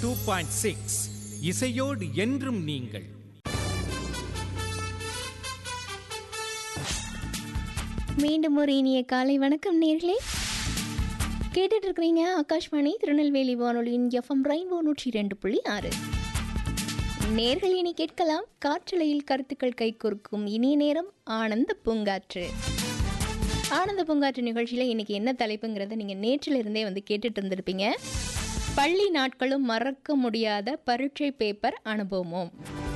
Two point six இசையோடு என்றும் நீங்கள் மீண்டும் ஒரு இனிய காலை வணக்கம் நேர்களே கேட்டுட்டு இருக்கிறீங்க ஆகாஷ்வாணி திருநெல்வேலி வானொலியின் எஃப்எம் ரெயின்போ நூற்றி ரெண்டு புள்ளி ஆறு நேர்கள் இனி கேட்கலாம் காற்றலையில் கருத்துக்கள் கைகோர்க்கும் இனிய நேரம் ஆனந்த பூங்காற்று ஆனந்த பூங்காற்று நிகழ்ச்சியில் இன்னைக்கு என்ன தலைப்புங்கிறத நீங்கள் நேற்றிலிருந்தே வந்து கேட்டுட்டு இருந்திருப்பீங்க பள்ளி நாட்களும் மறக்க முடியாத பரீட்சை பேப்பர் அனுபவமும்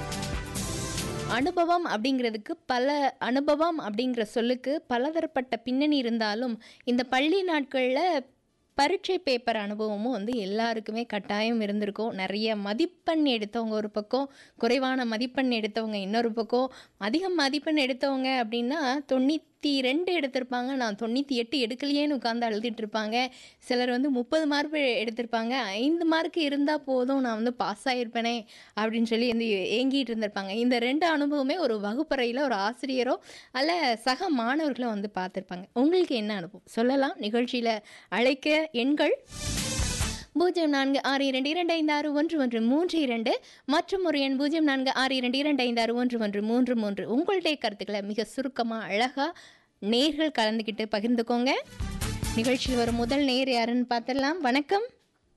அனுபவம் அப்படிங்கிறதுக்கு பல அனுபவம் அப்படிங்கிற சொல்லுக்கு பலதரப்பட்ட பின்னணி இருந்தாலும் இந்த பள்ளி நாட்களில் பரீட்சை பேப்பர் அனுபவமும் வந்து எல்லாருக்குமே கட்டாயம் இருந்திருக்கும் நிறைய மதிப்பெண் எடுத்தவங்க ஒரு பக்கம் குறைவான மதிப்பெண் எடுத்தவங்க இன்னொரு பக்கம் அதிக மதிப்பெண் எடுத்தவங்க அப்படின்னா தொண்ணூற்றி ரெண்டு எடுத்திருப்பாங்க நான் தொண்ணூற்றி எட்டு எடுக்கலையேன்னு உட்காந்து அழுதுட்டு இருப்பாங்க சிலர் வந்து முப்பது மார்க் எடுத்திருப்பாங்க ஐந்து மார்க் இருந்தால் போதும் நான் வந்து பாஸ் ஆகிருப்பேனே அப்படின்னு சொல்லி வந்து ஏங்கிட்டு இருந்திருப்பாங்க இந்த ரெண்டு அனுபவமே ஒரு வகுப்பறையில் ஒரு ஆசிரியரோ அல்ல சக மாணவர்களோ வந்து பார்த்துருப்பாங்க உங்களுக்கு என்ன அனுபவம் சொல்லலாம் நிகழ்ச்சியில் அழைக்க எண்கள் பூஜ்ஜியம் நான்கு ஆறு இரண்டு இரண்டு ஐந்து ஆறு ஒன்று ஒன்று மூன்று இரண்டு மற்றும் ஒரு எண் பூஜ்ஜியம் நான்கு ஆறு இரண்டு இரண்டு ஐந்து ஆறு ஒன்று ஒன்று மூன்று மூன்று உங்களுடைய கருத்துக்களை மிக சுருக்கமாக அழகாக நேர்கள் கலந்துக்கிட்டு பகிர்ந்துக்கோங்க நிகழ்ச்சியில் வரும் முதல் நேர் யாருன்னு பார்த்துடலாம் வணக்கம்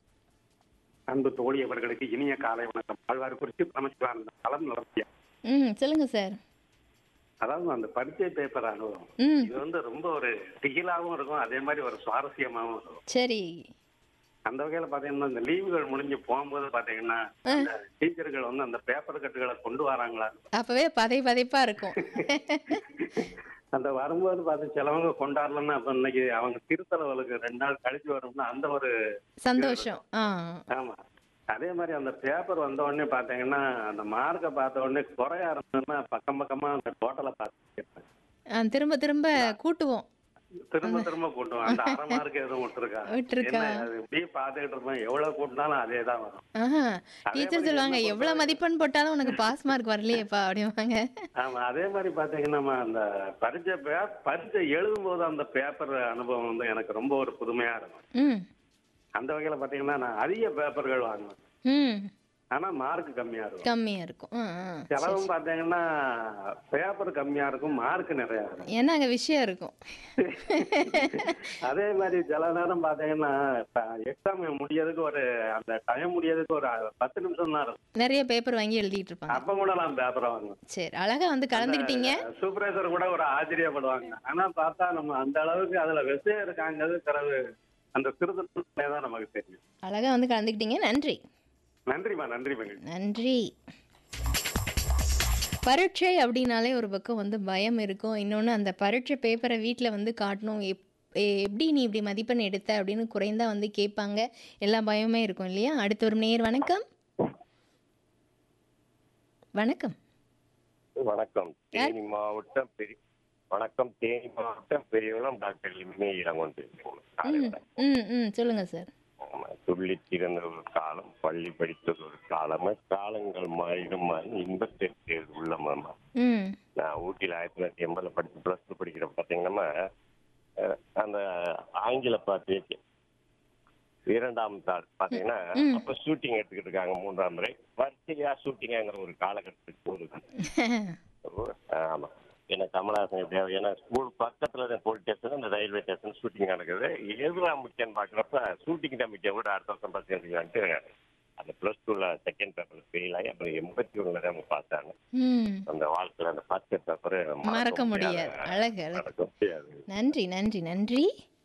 அன்பு தோழி அவர்களுக்கு இனிய காலை வணக்கம் ஆழ்வார் குறித்து அமைச்சர் களம் நடத்திய ம் சொல்லுங்கள் சார் அதாவது அந்த பரீட்சை பேப்பர் அனுபவம் ம் இது வந்து ரொம்ப ஒரு திகிலாவும் இருக்கும் அதே மாதிரி ஒரு சுவாரஸ்யமாவும் இருக்கும் சரி அந்த வகையில பாத்தீங்கன்னா இந்த லீவுகள் முடிஞ்சு போகும்போது பாத்தீங்கன்னா அந்த டீச்சர்கள் வந்து அந்த பேப்பர் கட்டுகளை கொண்டு வராங்களா அப்போவே பதை பதைப்பாக இருக்கும் அந்த வரும்போது பார்த்து சிலவங்க கொண்டாடலன்னா அப்ப இன்னைக்கு அவங்க திருத்தலவளுக்கு ரெண்டு நாள் கழிச்சு வரும்னா அந்த ஒரு சந்தோஷம் ஆ ஆமா அதே மாதிரி அந்த பேப்பர் வந்த உடனே பாத்தீங்கன்னா அந்த மார்க்கை பார்த்த உடனே குறைய ஆரம்பிச்சோம்னா பக்கம் பக்கமா அந்த டோட்டலை பார்த்து ஆ, திரும்ப திரும்ப கூட்டுவோம் திரும்ப திரும்ப கூட்டும் அந்த அரை மார்க் எதுவும் விட்டுருக்கா விட்டிருக்கா. என்ன அது இப்படியே பார்த்துக்கிட்டு இருப்போம் எவ்வளவு கூட்டினாலும் அதே தான் வரும் ஆஹா அதே டீச்சர் மாதிரி சொல்லுவாங்க என்ன எவ்வளோ மதிப்பெண் போட்டாலும் உனக்கு பாஸ் மார்க் வரலையேப்பா அப்படிம்பாங்க ஆமா அதே மாதிரி பாத்தீங்கன்னா நம்ம அந்த பரீட்சை பே- பரீட்சை எழுதும் போது அந்த பேப்பர் அனுபவம் வந்து எனக்கு ரொம்ப ஒரு புதுமையா இருக்கும் ம் அந்த வகையில பாத்தீங்கன்னா நான் அதிக பேப்பர்கள் வாங்குவேன் ம் ஆனா மார்க் கம்மியா இருக்கும் கம்மியாக இருக்கும் ஆ ஆ செலவும் பாத்தீங்கன்னா பேப்பர் கம்மியா இருக்கும் மார்க் நிறைய இருக்கும் ஏன்னா அங்கே விஷயம் இருக்கும் அதே மாதிரி சில நேரம் பாத்தீங்கன்னா எக்ஸாம் முடியறதுக்கு ஒரு அந்த டைம் முடியறதுக்கு ஒரு பத்து நிமிஷம் தான் இருக்கும் நிறைய பேப்பர் வாங்கி எழுதிட்டு இருப்பாங்க அப்ப கூட நான் பேப்பரை வாங்குவேன் சரி அழகா வந்து கலந்துக்கிட்டீங்க சூப்பர்வைசர் கூட ஒரு ஆச்சரியப்படுவாங்க ஆனா பார்த்தா நம்ம அந்த அளவுக்கு அதுல விஷயம் இருக்காங்கிறது பிறகு அந்த திருத்தத்திலே தான் நமக்கு தெரியும் அழகா வந்து கலந்துக்கிட்டீங்க நன்றி நன்றிமா நன்றி மகிழ்ச்சி நன்றி பரீட்சை அப்படின்னாலே ஒரு பக்கம் வந்து பயம் இருக்கும் இன்னொன்று அந்த பரீட்சை பேப்பரை வீட்டில் வந்து காட்டணும் எப் எ- எப்படி நீ இப்படி மதிப்பெண் எடுத்த அப்படின்னு குறைந்தா வந்து கேட்பாங்க எல்லா பயமே இருக்கும் இல்லையா அடுத்த ஒரு நேர் வணக்கம் வணக்கம் வணக்கம் தேனி மாவட்டம் பெரிய வணக்கம் தேனி மாவட்டம் பெரியகுளம் டாக்டர் லிம்மே இளங்கொண்டு ம் ம் ம் சொல்லுங்கள் சார் சொல்லி திறந்த ஒரு காலம் பள்ளி படித்தது ஒரு காலம் காலங்கள் மாறிடும் மாறி இன்பத்திற்கு உள்ள மாமா ம் நான் ஊட்டியில் ஆயிரத்தி தொள்ளாயிரத்தி எண்பதுல படிச்சு பிளஸ் டூ படிக்கிற பார்த்தீங்கன்னா அஹ், அந்த ஆங்கில பாட்டு இரண்டாம் தாள் பாத்தீங்கன்னா ம். அப்ப ஷூட்டிங் எடுத்துக்கிட்டு இருக்காங்க மூன்றாம் முறை வரிசையா ஷூட்டிங்ங்கிற ஒரு காலகட்டத்துக்கு போகுது ஆமா ஏன்னா கமலஹாசன் எப்படியாவது ஏன்னா ஸ்கூல் பக்கத்துல போலீஸ் ஸ்டேஷன் இந்த ரயில்வே ஸ்டேஷன் ஷூட்டிங் நடக்குது எதுதான் முக்கியம் பாக்குறப்ப ஷூட்டிங் தான் முக்கியம் கூட அடுத்த வருஷம் பார்த்துக்கிட்டு அந்த பிளஸ் டூல செகண்ட் பேப்பர்ல ஃபெயில் ஆகி அப்புறம் எண்பத்தி ஒண்ணுல தான் பார்த்தாங்க ம் அந்த வாழ்க்கையில அந்த ஃபர்ஸ்ட் பேப்பர் மறக்க முடியாது அழகு அழகு மறக்க முடியாது நன்றி நன்றி நன்றி